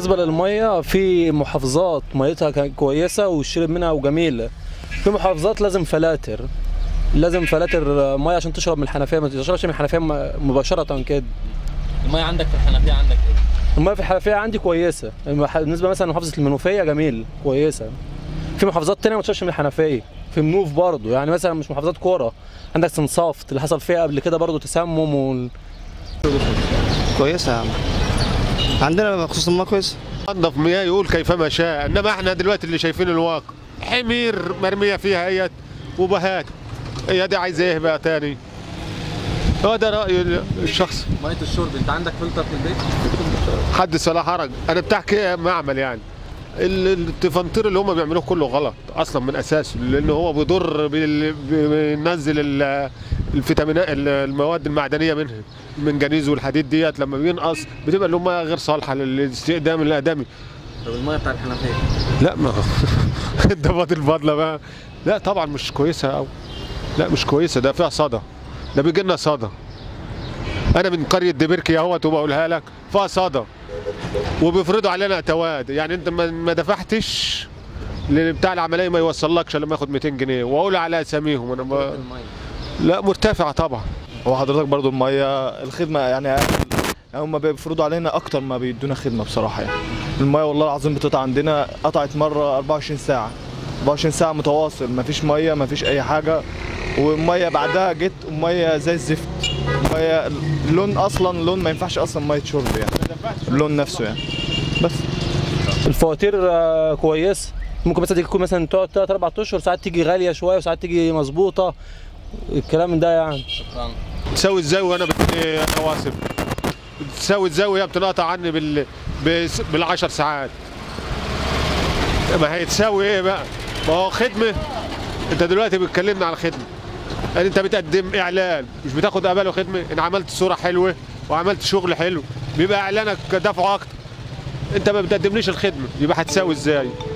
بالنسبه للميه في محافظات ميتها كانت كويسه والشرب منها وجميله في محافظات لازم فلاتر لازم فلاتر ميه عشان تشرب من الحنفيه ما تشربش من الحنفيه م- مباشره كده الميه عندك في الحنفيه عندك ايه؟ الميه في الحنفيه عندي كويسه المح- بالنسبه مثلا لمحافظه المنوفيه جميل كويسه في محافظات تانية ما تشربش من الحنفيه في منوف برضه يعني مثلا مش محافظات كوره عندك سنصافت اللي حصل فيها قبل كده برضه تسمم وال... كويسة يا عم عندنا بخصوص الماء كويس نظف مياه يقول كيفما شاء انما احنا دلوقتي اللي شايفين الواقع حمير مرميه فيها ايات وبهات هي دي عايزه ايه بقى تاني هو ده راي الشخص ميه الشرب انت عندك فلتر في البيت؟ حدث ولا حرج انا بتحكي معمل يعني ال- التفنطير اللي هم بيعملوه كله غلط اصلا من اساسه لان هو بيضر بال- بينزل ال- الفيتامينات ال- المواد المعدنيه منها المنجنيز والحديد ديت لما بينقص بتبقى الامها غير صالحه للاستخدام الادمي طب الميه بتاع الحنفيه لا ما ده فاضل البدله بقى لا طبعا مش كويسه أوي لا مش كويسه ده فيها صدى ده بيجي لنا صدى انا من قريه دبركي اهوت وبقولها لك فيها صدى وبيفرضوا علينا تواد يعني انت ما ما دفعتش اللي بتاع العمليه ما يوصلكش لما ياخد 200 جنيه واقول على اساميهم انا ما الميه لا مرتفعه طبعا هو حضرتك برضو المية الخدمة يعني يعني هم بيفرضوا علينا أكتر ما بيدونا خدمة بصراحة يعني المية والله العظيم بتقطع عندنا قطعت مرة 24 ساعة 24 ساعة متواصل مفيش مية مفيش أي حاجة والمية بعدها جت مية زي الزفت مية اللون أصلا لون ما ينفعش أصلا مية شرب يعني اللون نفسه يعني بس الفواتير آه، كويسه ممكن مثلا تكون مثلا تقعد 3 4 اشهر ساعات تيجي غاليه شويه وساعات تيجي مظبوطه الكلام من ده يعني شكرا تساوي الزاويه وانا بدي نواسب تساوي الزاويه بتنقطع عني بال بس- بالعشر ساعات ما هي تساوي ايه بقى ما هو خدمه انت دلوقتي بتكلمنا على الخدمه يعني انت بتقدم اعلان مش بتاخد قبله خدمه ان عملت صوره حلوه وعملت شغل حلو بيبقى اعلانك دفعه اكتر انت ما بتقدمليش الخدمه يبقى هتساوي ازاي